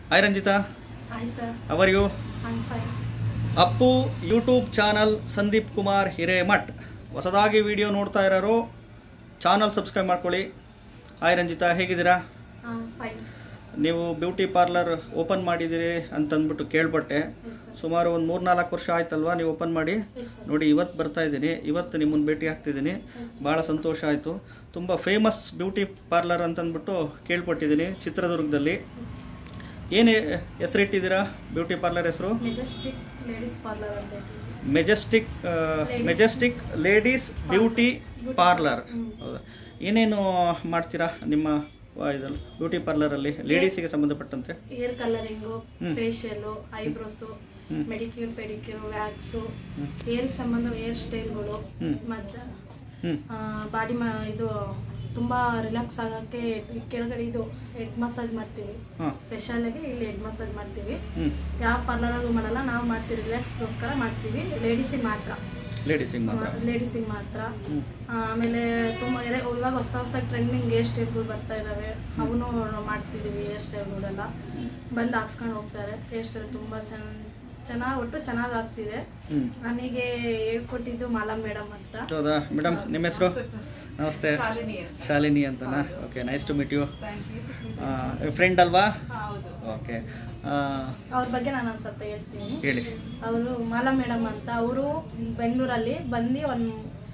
Hi Ranjitha hi sir how are you I'm fine Appu YouTube channel Sandeep Kumar Hiremath ಹೊಸದಾಗಿ video ನೋಡ್ತಾ ಇರೋರು channel subscribe ಮಾಡ್ಕೊಳ್ಳಿ ಹಾಯ್ ರಂಜಿತಾ ಹೇಗಿದ್ದೀರಾ ಫೈನ್ ನೀವು ಬ್ಯೂಟಿ ಪಾರ್ಲರ್ ಓಪನ್ ಮಾಡಿದ್ದೀರಿ ಅಂತಂದ್ಬಿಟ್ಟು ಕೇಳ್ಪಟ್ಟೆ ಎಸ್ ಸರ್ ಸುಮಾರು ಒಂದು ಮೂರು ನಾಲ್ಕು ವರ್ಷ ಆಯ್ತಲ್ವಾ ನೀವು ಓಪನ್ ಮಾಡಿ ಎಸ್ ಸರ್ ನೋಡಿ ಇವತ್ತು ಬರ್ತಾ ಇದ್ದೀನಿ ಇವತ್ತು ನಿಮ್ಮನ್ನು ಭೇಟಿ ಆಗ್ತಿದ್ದೀನಿ ಭಾಳ ಸಂತೋಷ ಆಯಿತು ತುಂಬ ಫೇಮಸ್ ಬ್ಯೂಟಿ ಪಾರ್ಲರ್ ಅಂತಂದ್ಬಿಟ್ಟು ಕೇಳ್ಪಟ್ಟಿದ್ದೀನಿ ಚಿತ್ರದುರ್ಗದಲ್ಲಿ ಏನು ಹೆಸರಿಟ್ಟಿದ್ದೀರಾ ಬ್ಯೂಟಿ ಪಾರ್ಲರ್ ಹೆಸರು ಮೆಜೆಸ್ಟಿಕ್ ಲೇಡೀಸ್ ಪಾರ್ಲರ್ ಅಂತ ಇಟ್ಟಿದ್ದೀವಿ. Majestic Majestic ladies beauty parlour ಹ್ಮ್. ಹೌದಾ ಏನೇನು ಮಾಡ್ತೀರಾ ನಿಮ್ಮ ವ- ಇದಲ್ಲಿ ಬ್ಯೂಟಿ ಪಾರ್ಲರಲ್ಲಿ ಲೇಡೀಸಿಗೆ ಸಂಬಂಧಪಟ್ಟಂತೆ ಹೇರ್ ಕಲರಿಂಗು ಹ್ಮ್. ಫೇಶಿಯಲ್ಲು ಐಬ್ರೋಸು ಹ್ಮ್. ಮೆಡಿಕ್ಯೂರ್ ಪೆಡಿಕ್ಯೂರ್ ವ್ಯಾಕ್ಸು ಹ್ಮ್. ಹೇರ್ಗೆ ಸಂಬಂಧ ಹೇರ್ ಸ್ಟೈಲ್ಗಳು ಹ್ಮ್. ಮತ್ತು ಹ್ಞೂ ಬಾಡಿ ಮ ಇದು ತುಂಬ ರಿಲ್ಯಾಕ್ಸ್ ಆಗೋಕ್ಕೆ ಈ ಕೆಳಗಡೆ ಇದು ಹೆಡ್ ಮಸಾಜ್ ಮಾಡ್ತೀವಿ ಹಾಂ ಸ್ಪೆಷಲಾಗಿ ಇಲ್ಲಿ ಹೆಡ್ ಮಸಾಜ್ ಮಾಡ್ತೀವಿ ಹ್ಞೂ ಯಾವ ಪಾರ್ಲರಾಗೂ ಮಾಡಲ್ಲ ನಾವು ಮಾಡ್ತೀವಿ ರಿಲ್ಯಾಕ್ಸ್ಗೋಸ್ಕರ ಮಾಡ್ತೀವಿ ಲೇಡೀಸಿಗೆ ಮಾತ್ರ ಲೇಡೀಸಿಗೆ ಮಾತ್ರ ಲೇಡೀಸಿಗೆ ಮಾತ್ರ ಹ್ಞೂ ಆಮೇಲೆ ತುಂಬ ಎರೆ- ಇವಾಗ ಹೊಸ ಹೊಸ ಟ್ರೆಂಡಿಂಗ್ ಹೇರ್ ಸ್ಟೈಲ್ಗಳು ಬರ್ತಾ ಇದ್ದಾವೆ ಅವನು ಮಾಡ್ತಿದ್ದೀವಿ ಹೇರ್ ಸ್ಟೈಲ್ಗಳೆಲ್ಲ ಬಂದು ಹಾಕ್ಸ್ಕೊಂಡು ಹೋಗ್ತಾರೆ ಹೇರ್ ಸ್ಟೈಲ್ ತುಂಬ ಚೆನ್ನ ಚೆನ್ನಾಗಿ ಒಟ್ಟು ಚೆನ್ನಾಗಿ ಆಗ್ತಿದೆ ಹ್ಞೂ ನನಗೆ ಹೇಳ್ಕೊಟ್ಟಿದ್ದು ಮಾಲಾ ಮೇಡಮ್ ಅಂತ ಹೌದಾ ಮೇಡಮ್ ನಿಮ್ಮ ಹೆಸರು ನಮಸ್ತೆ ಶಾಲಿನಿ ಅಂತನಾ okay nice to meet you friend ಅಲ್ವಾ ಓಕೆ ಅವ್ರ ಬಗ್ಗೆ ನಾನು ಒಂದು ಸ್ವಲ್ಪ ಹೇಳ್ತೀನಿ ಹೇಳಿ ಅವರು ಮಾಲಾ ಮೇಡಮ್ ಅಂತ ಅವರು ಬೆಂಗಳೂರಲ್ಲಿ ಬಂದು ಒಂದು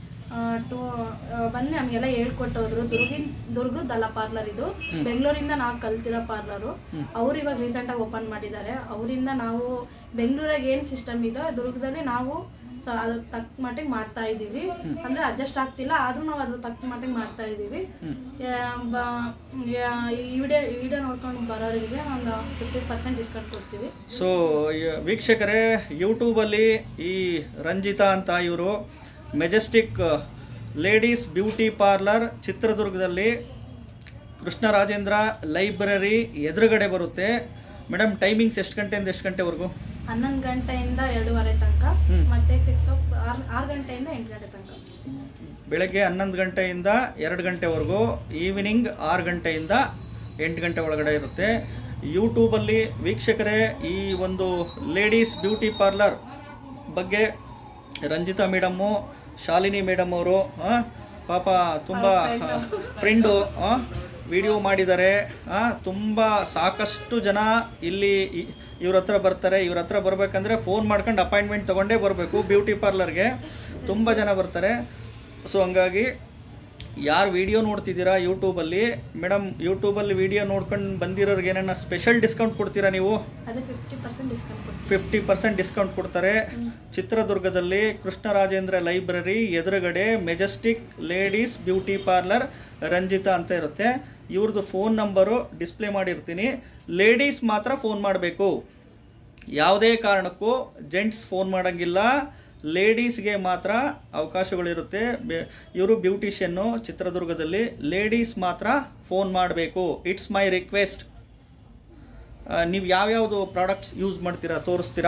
ಟೂ ಬಂದು ನಮಗೆಲ್ಲ ಹೇಳ್ಕೊಟ್ಟೋದ್ರು ದುರ್ಗಿನ್ ದುರ್ಗದಲ್ಲ ಪಾರ್ಲರ್ ಇದು ಬೆಂಗಳೂರಿಂದ ನಾವು ಕಲ್ತಿರೋ ಪಾರ್ಲರು ಅವ್ರು ಇವಾಗ ರೀಸೆಂಟಾಗಿ ಓಪನ್ ಮಾಡಿದ್ದಾರೆ ಅವರಿಂದ ನಾವು ಬೆಂಗಳೂರಾಗ ಏನು ಸಿಸ್ಟಮ್ ಇದೆ ದುರ್ಗದಲ್ಲಿ ನಾವು ಸೊ ಅದ್ರ ತಕ್ಕ ಮಟ್ಟಿಗೆ ಮಾಡ್ತಾ ಇದ್ದೀವಿ ಅಂದರೆ ಅಡ್ಜಸ್ಟ್ ಆಗ್ತಿಲ್ಲ ಆದರೂ ನಾವು ಅದ್ರ ತಕ್ಕ ಮಟ್ಟಿಗೆ ಮಾಡ್ತಾ ಇದ್ದೀವಿ ಯಾ- ಬ- ಯಾ- ಈ ವಿಡಿಯೋ ಈ ವಿಡಿಯೋ ನೋಡ್ಕೊಂಡು ಬರೋರಿಗೆ ಒಂದು ಫಿಫ್ಟಿ ಪರ್ಸೆಂಟ್ ಡಿಸ್ಕೌಂಟ್ ಕೊಡ್ತೀವಿ ಸೊ ವೀಕ್ಷಕರೇ ಯೂಟ್ಯೂಬಲ್ಲಿ ಈ ರಂಜಿತಾ ಅಂತ ಇವರು ಮೆಜೆಸ್ಟಿಕ್ ಲೇಡೀಸ್ ಬ್ಯೂಟಿ ಪಾರ್ಲರ್ ಚಿತ್ರದುರ್ಗದಲ್ಲಿ ಕೃಷ್ಣರಾಜೇಂದ್ರ ಲೈಬ್ರರಿ ಎದುರುಗಡೆ ಬರುತ್ತೆ ಮೇಡಮ್ ಟೈಮಿಂಗ್ಸ್ ಎಷ್ಟು ಗಂಟೆಯಿಂದ ಎಷ್ಟು ಗಂಟೆವರೆಗೂ ಹನ್ನೊಂದು ಗಂಟೆಯಿಂದ ಎರಡೂವರೆ ತನಕ ಹ್ಮ್. ಮತ್ತೆ ಸಿಕ್ಸ್ ಆರು ಆರು ಗಂಟೆಯಿಂದ ಎಂಟು ಗಂಟೆ ತನಕ ಬೆಳಗ್ಗೆ ಹನ್ನೊಂದು ಗಂಟೆಯಿಂದ ಎರಡು ಗಂಟೆವರೆಗೂ ಈವ್ನಿಂಗ್ ಆರು ಗಂಟೆಯಿಂದ ಎಂಟು ಗಂಟೆ ಒಳಗಡೆ ಇರುತ್ತೆ ಯೂಟ್ಯೂಬಲ್ಲಿ ವೀಕ್ಷಕರೇ ಈ ಒಂದು ಲೇಡೀಸ್ ಬ್ಯೂಟಿ ಪಾರ್ಲರ್ ಬಗ್ಗೆ ರಂಜಿತಾ ಮೇಡಮ್ಮು ಶಾಲಿನಿ ಮೇಡಮ್ ಅವರು ಪಾಪ ತುಂಬ ಫ್ರೆಂಡು ವಿಡಿಯೋ ಮಾಡಿದ್ದಾರೆ ತುಂಬ ಸಾಕಷ್ಟು ಜನ ಇಲ್ಲಿ ಇ- ಇವ್ರ ಹತ್ರ ಬರ್ತಾರೆ ಇವ್ರ ಹತ್ರ ಬರ್ಬೇಕಂದ್ರೆ ಫೋನ್ ಮಾಡ್ಕೊಂಡು ಅಪಾಯಿಂಟ್ಮೆಂಟ್ ತೊಗೊಂಡೇ ಬರಬೇಕು ಬ್ಯೂಟಿ ಪಾರ್ಲರ್ಗೆ ತುಂಬ ಜನ ಬರ್ತಾರೆ ಸೊ ಹಂಗಾಗಿ ಯಾರು ವಿಡಿಯೋ ನೋಡ್ತಿದ್ದೀರಾ ಯೂಟ್ಯೂಬಲ್ಲಿ ಮೇಡಮ್ ಯೂಟ್ಯೂಬಲ್ಲಿ ವಿಡಿಯೋ ನೋಡ್ಕೊಂಡು ಬಂದಿರೋರಿಗೆ ಏನನ್ನ ಸ್ಪೆಷಲ್ ಡಿಸ್ಕೌಂಟ್ ಕೊಡ್ತೀರಾ ನೀವು ಅದೇ ಫಿಫ್ಟಿ ಪರ್ಸೆಂಟ್ ಡಿಸ್ಕೌಂಟ್ ಕೊಡ್ತೀವಿ ಫಿಫ್ಟಿ ಪರ್ಸೆಂಟ್ ಡಿಸ್ಕೌಂಟ್ ಕೊಡ್ತಾರೆ ಚಿತ್ರದುರ್ಗದಲ್ಲಿ ಕೃಷ್ಣರಾಜೇಂದ್ರ ಲೈಬ್ರರಿ ಎದುರುಗಡೆ Majestic ladies beauty parlour Ranjitha ಅಂತ ಇರುತ್ತೆ ಇವ್ರದ್ದು ಫೋನ್ ನಂಬರು ಡಿಸ್ಪ್ಲೇ ಮಾಡಿರ್ತೀನಿ ಲೇಡೀಸ್ ಮಾತ್ರ ಫೋನ್ ಮಾಡಬೇಕು ಯಾವುದೇ ಕಾರಣಕ್ಕೂ ಜೆಂಟ್ಸ್ ಫೋನ್ ಮಾಡೋಂಗಿಲ್ಲ ಲೇಡೀಸ್ಗೆ ಮಾತ್ರ ಅವಕಾಶಗಳಿರುತ್ತೆ ಇವರು ಬ್ಯೂಟಿಷಿಯನ್ನು ಚಿತ್ರದುರ್ಗದಲ್ಲಿ ಲೇಡೀಸ್ ಮಾತ್ರ ಫೋನ್ ಮಾಡಬೇಕು ಇಟ್ಸ್ ಮೈ ರಿಕ್ವೆಸ್ಟ್ ನೀವು ಯಾವ್ಯಾವುದು ಪ್ರಾಡಕ್ಟ್ಸ್ ಯೂಸ್ ಮಾಡ್ತೀರಾ ತೋರಿಸ್ತೀರಾ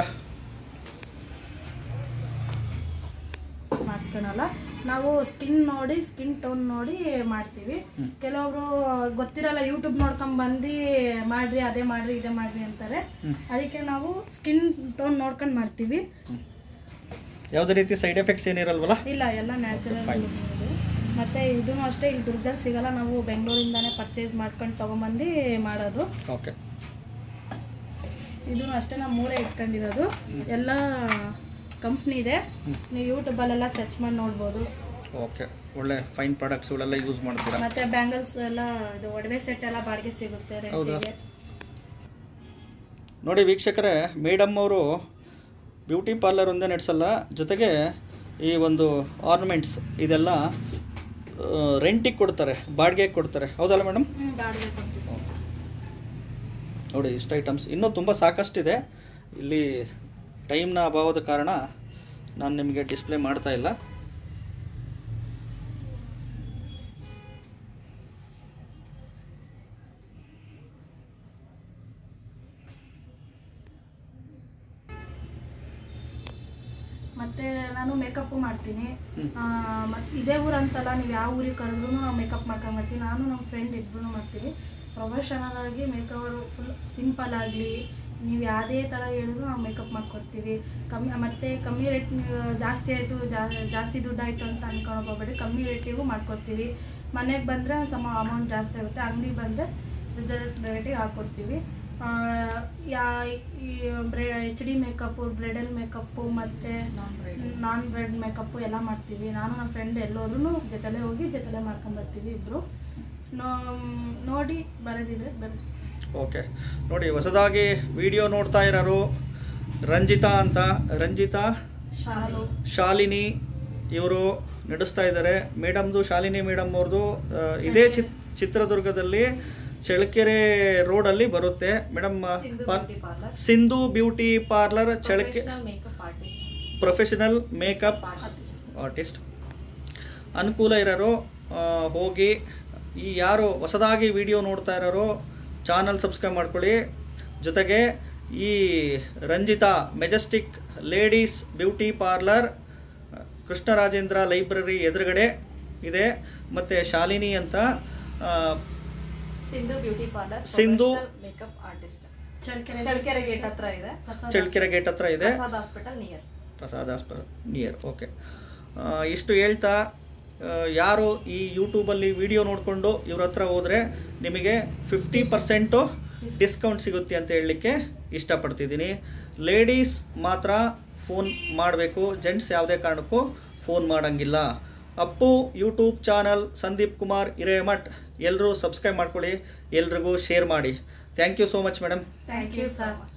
ಮಾಡಿಸ್ಕೊಳಲ್ಲ ನಾವು ಸ್ಕಿನ್ ನೋಡಿ ಸ್ಕಿನ್ ಟೋನ್ ನೋಡಿ ಮಾಡ್ತೀವಿ ಕೆಲವೊಬ್ರು ಗೊತ್ತಿರಲ್ಲ ಯೂಟ್ಯೂಬ್ ನೋಡ್ಕೊಂಡ್ ಬಂದು ಮಾಡ್ರಿ ಅದೇ ಮಾಡ್ರಿ ಇದೇ ಮಾಡ್ರಿ ಅಂತಾರೆ ಅದಕ್ಕೆ ನಾವು ಸ್ಕಿನ್ ಟೋನ್ ನೋಡ್ಕೊಂಡು ಮಾಡ್ತೀವಿ ಯಾವುದೇ ರೀತಿ ಸೈಡ್ ಎಫೆಕ್ಟ್ಸ್ ಏನಿರಲ್ವಲ್ಲ ಇಲ್ಲ ಎಲ್ಲ ನ್ಯಾಚುರಲ್ ಮತ್ತೆ ಇದೂ ಅಷ್ಟೇ ಇಲ್ಲಿ ದುರ್ಗದಲ್ಲಿ ಸಿಗಲ್ಲ ನಾವು ಬೆಂಗಳೂರಿಂದಾನೇ ಪರ್ಚೇಸ್ ಮಾಡ್ಕೊಂಡು ತೊಗೊಂಬಂದು ಮಾಡೋದು ಓಕೆ ಇದೂ ಅಷ್ಟೇ ನಾವು ಮೂರೇ ಇಟ್ಕೊಂಡಿರೋದು ಎಲ್ಲ ಕಂಪ್ನಿ ಇದೆ ನೀವು ಯೂಟ್ಯೂಬಲ್ಲೆಲ್ಲ ಸರ್ಚ್ ಮಾಡಿ ನೋಡ್ಬೋದು ಓಕೆ ಒಳ್ಳೆ ಫೈನ್ ಪ್ರಾಡಕ್ಟ್ಸ್ಗಳೆಲ್ಲ ಯೂಸ್ ಮಾಡ್ತೀರಾ ಮತ್ತೆ ಬ್ಯಾಂಗಲ್ಸ್ ಎಲ್ಲ ಇದು ಒಡವೆ ಸೆಟ್ ಎಲ್ಲ ಬಾಡಿಗೆ ಸಿಗುತ್ತೆ ಹೌದಾ? ರೆಂಟಿಗೆ ನೋಡಿ ವೀಕ್ಷಕರೇ ಮೇಡಮ್ ಅವರು ಬ್ಯೂಟಿ ಪಾರ್ಲರ್ ಒಂದೇ ನಡೆಸಲ್ಲ ಜೊತೆಗೆ ಈ ಒಂದು ಆರ್ನಮೆಂಟ್ಸ್ ಇದೆಲ್ಲ ರೆಂಟಿಗೆ ಕೊಡ್ತಾರೆ ಬಾಡಿಗೆಗೆ ಕೊಡ್ತಾರೆ ಹೌದಲ್ಲ ಮೇಡಮ್ ಹ್ಮ್, ಬಾಡಿಗೆ ಕೊಡ್ತೀವಿ ನೋಡಿ ಇಷ್ಟು ಐಟಮ್ಸ್ ಇನ್ನೂ ತುಂಬ ಸಾಕಷ್ಟಿದೆ ಇಲ್ಲಿ ಟೈಮ್ನ ಅಭಾವದ ಕಾರಣ ನಾನು ನಿಮಗೆ ಡಿಸ್ಪ್ಲೇ ಮಾಡ್ತಾ ಇಲ್ಲ ಮತ್ತೆ ನಾನು ಮೇಕಪ್ ಮಾಡ್ತೀನಿ ಹ್ಮ್. ಆ, ಮತ್ ಇದೇ ಊರು ಅಂತಲ್ಲ ನೀವು ಯಾವ ಊರಿಗೆ ಕರೆದ್ರೂ ನಾವು ಮೇಕಪ್ ಮಾಡ್ಕೊಂಡ್ ಬರ್ತೀವಿ ನಾನು ನಮ್ಮ ಫ್ರೆಂಡ್ ಇಬ್ರು ಮಾಡ್ತೀವಿ ಪ್ರೊಫೆಷನಲ್ ಆಗಿ ಮೇಕಪ್ ಫುಲ್ ಸಿಂಪಲ್ ಸಿಂಪಲ್ ಆಗಲಿ ನೀವು ಯಾವುದೇ ಥರ ಹೇಳಿದ್ರು ನಾವು ಮೇಕಪ್ ಮಾಡ್ಕೊಡ್ತೀವಿ ಕಮ್ಮಿ ಮತ್ತು ಕಮ್ಮಿ ರೇಟ್ ಜಾಸ್ತಿ ಆಯಿತು ಜಾಸ್ತಿ ದುಡ್ಡು ಆಯಿತು ಅಂತ ಅನ್ಕೊಳಕ್ಕೆ ಹೋಗ್ಬೇಡಿ ಕಮ್ಮಿ ರೇಟಿಗೂ ಮಾಡ್ಕೊಡ್ತೀವಿ ಮನೆಗೆ ಬಂದರೆ ಒಂದು ಸಮ ಅಮೌಂಟ್ ಜಾಸ್ತಿ ಆಗುತ್ತೆ ಅಂಗಡಿಗೆ ಬಂದರೆ ರಿಸಲ್ಟ್ ರೇಟಿಗೆ ಹಾಕ್ಕೊಡ್ತೀವಿ ಆ, ಯಾ ಈ ಬ್ರೆ H D makeup bridal makeup ಮತ್ತು ನಾನ್ ಬ್ರೆಡ್ ಮೇಕಪ್ಪು ಎಲ್ಲ ಮಾಡ್ತೀವಿ ನಾನು ನನ್ನ ಫ್ರೆಂಡ್ ಎಲ್ಲೋದ್ರೂ ಜೊತೆಲೇ ಹೋಗಿ ಜೊತೆಲೇ ಮಾಡ್ಕೊಂಬರ್ತೀವಿ ಇಬ್ಬರು ನೋಡಿ ಬರೋದಿದ್ರೆ ಬರ್ರಿ ಓಕೆ ನೋಡಿ ಹೊಸದಾಗಿ ವಿಡಿಯೋ ನೋಡ್ತಾ ಇರೋರು ರಂಜಿತಾ ಅಂತ ರಂಜಿತಾ ಶಾಲು ಶಾಲಿನಿ ಇವರು ನಡೆಸ್ತಾ ಇದ್ದಾರೆ ಮೇಡಮ್ದು ಶಾಲಿನಿ ಮೇಡಮ್ ಅವ್ರದ್ದು ಆ, ಇದೇ ಚಿತ್ ಚಿತ್ರದುರ್ಗದಲ್ಲಿ ಚಳ್ಳಕೆರೆ ರೋಡಲ್ಲಿ ಬರುತ್ತೆ ಮೇಡಮ್ ಸಿಂಧು ಪಾ- beauty parlour Sindhu beauty parlour Challake professional makeup artist professional makeup artist artist ಅನುಕೂಲ ಇರೋರು ಆ, ಹೋಗಿ ಈ ಯಾರು ಹೊಸದಾಗಿ ವಿಡಿಯೋ ನೋಡ್ತಾ ಇರೋರು ಚಾನಲ್ ಸಬ್ಸ್ಕ್ರೈಬ್ ಮಾಡ್ಕೊಳ್ಳಿ ಜೊತೆಗೆ ಈ Ranjitha Majestic ladies beauty parlour Krishnarajendra library ಎದುರುಗಡೆ ಇದೆ ಮತ್ತು ಶಾಲಿನಿ ಅಂತ ಆ, Sindhu beauty parlour Sindhu- makeup artist Challakere Challakere gate ಹತ್ರ ಇದೆ ಪ್ರಸಾದ್ ಚಳ್ಳಕೆರೆ ಗೇಟ್ ಹತ್ರ ಇದೆ Prasad hospital near Prasad hospital near okay ಇಷ್ಟು ಹೇಳ್ತಾ ಆ, ಯಾರು ಈ ಯೂಟ್ಯೂಬಲ್ಲಿ ವಿಡಿಯೋ ನೋಡಿಕೊಂಡು ಇವ್ರ ಹತ್ರ ಹೋದರೆ ನಿಮಗೆ ಫಿಫ್ಟಿ ಪರ್ಸೆಂಟು ಡಿಸ್ಕೌಂಟ್ ಸಿಗುತ್ತೆ ಅಂತ ಹೇಳಲಿಕ್ಕೆ ಇಷ್ಟಪಡ್ತಿದ್ದೀನಿ ಲೇಡೀಸ್ ಮಾತ್ರ ಫೋನ್ ಮಾಡಬೇಕು ಜೆಂಟ್ಸ್ ಯಾವುದೇ ಕಾರಣಕ್ಕೂ ಫೋನ್ ಮಾಡೋಂಗಿಲ್ಲ ಅಪ್ಪು ಯೂಟ್ಯೂಬ್ ಚಾನಲ್ ಸಂದೀಪ್ ಕುಮಾರ್ ಹಿರೇಮಠ್ ಎಲ್ಲರೂ ಸಬ್ಸ್ಕ್ರೈಬ್ ಮಾಡ್ಕೊಳ್ಳಿ ಎಲ್ರಿಗೂ ಶೇರ್ ಮಾಡಿ thank you so much madam thank you sir